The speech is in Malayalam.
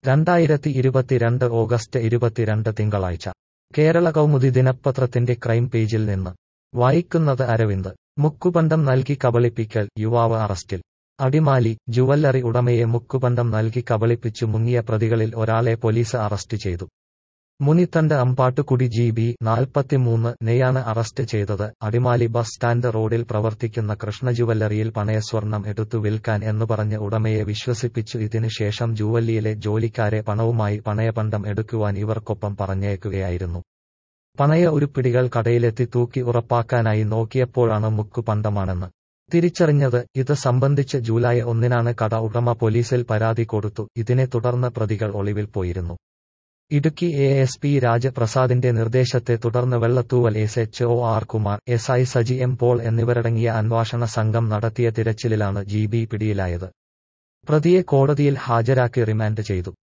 രണ്ടായിരത്തി ഇരുപത്തിരണ്ട് ഓഗസ്റ്റ് ഇരുപത്തിരണ്ട് തിങ്കളാഴ്ച കേരള കൗമുദി ദിനപത്രത്തിന്റെ ക്രൈം പേജിൽ നിന്ന് വായിക്കുന്നത് അരവിന്ദ് മുക്കുപണ്ടം നൽകി കബളിപ്പിക്കൽ യുവാവ് അറസ്റ്റിൽ അടിമാലി ജുവല്ലറി ഉടമയെ മുക്കുപണ്ടം നൽകി കബളിപ്പിച്ചു മുങ്ങിയ പ്രതികളിൽ ഒരാളെ പോലീസ് അറസ്റ്റ് ചെയ്തു മുനിത്തണ്ട് അമ്പാട്ടുകുടി ജി ബി നാൽപ്പത്തിമൂന്ന് നെയാണ് അറസ്റ്റ് ചെയ്തത് അടിമാലി ബസ് സ്റ്റാൻഡ് റോഡിൽ പ്രവർത്തിക്കുന്ന കൃഷ്ണ ജുവല്ലറിയിൽ പണയസ്വർണം എടുത്തു വിൽക്കാൻ എന്നു പറഞ്ഞ് ഉടമയെ വിശ്വസിപ്പിച്ചു ഇതിനു ശേഷം ജുവല്ലിയിലെ ജോലിക്കാരെ പണവുമായി പണയപണ്ടം എടുക്കുവാൻ ഇവർക്കൊപ്പം പറഞ്ഞേക്കുകയായിരുന്നു പണയ ഉരുപ്പിടികൾ കടയിലെത്തി തൂക്കി ഉറപ്പാക്കാനായി നോക്കിയപ്പോഴാണ് മുക്കു പണ്ടമാണെന്ന് തിരിച്ചറിഞ്ഞത് ഇത് സംബന്ധിച്ച് ജൂലൈ ഒന്നിനാണ് കട ഉടമ പോലീസിൽ പരാതി കൊടുത്തു ഇതിനെ തുടർന്ന് പ്രതികൾ ഒളിവിൽ പോയിരുന്നു ഇടുക്കി എ എസ് പി രാജപ്രസാദിന്റെ നിർദ്ദേശത്തെ തുടർന്ന് Vellathooval S H O R Kumar S I Saji M Paul എന്നിവരടങ്ങിയ അന്വേഷണ സംഘം നടത്തിയ തിരച്ചിലിലാണ് ജി ബി പിടിയിലായത് പ്രതിയെ കോടതിയിൽ ഹാജരാക്കി റിമാൻഡ് ചെയ്തു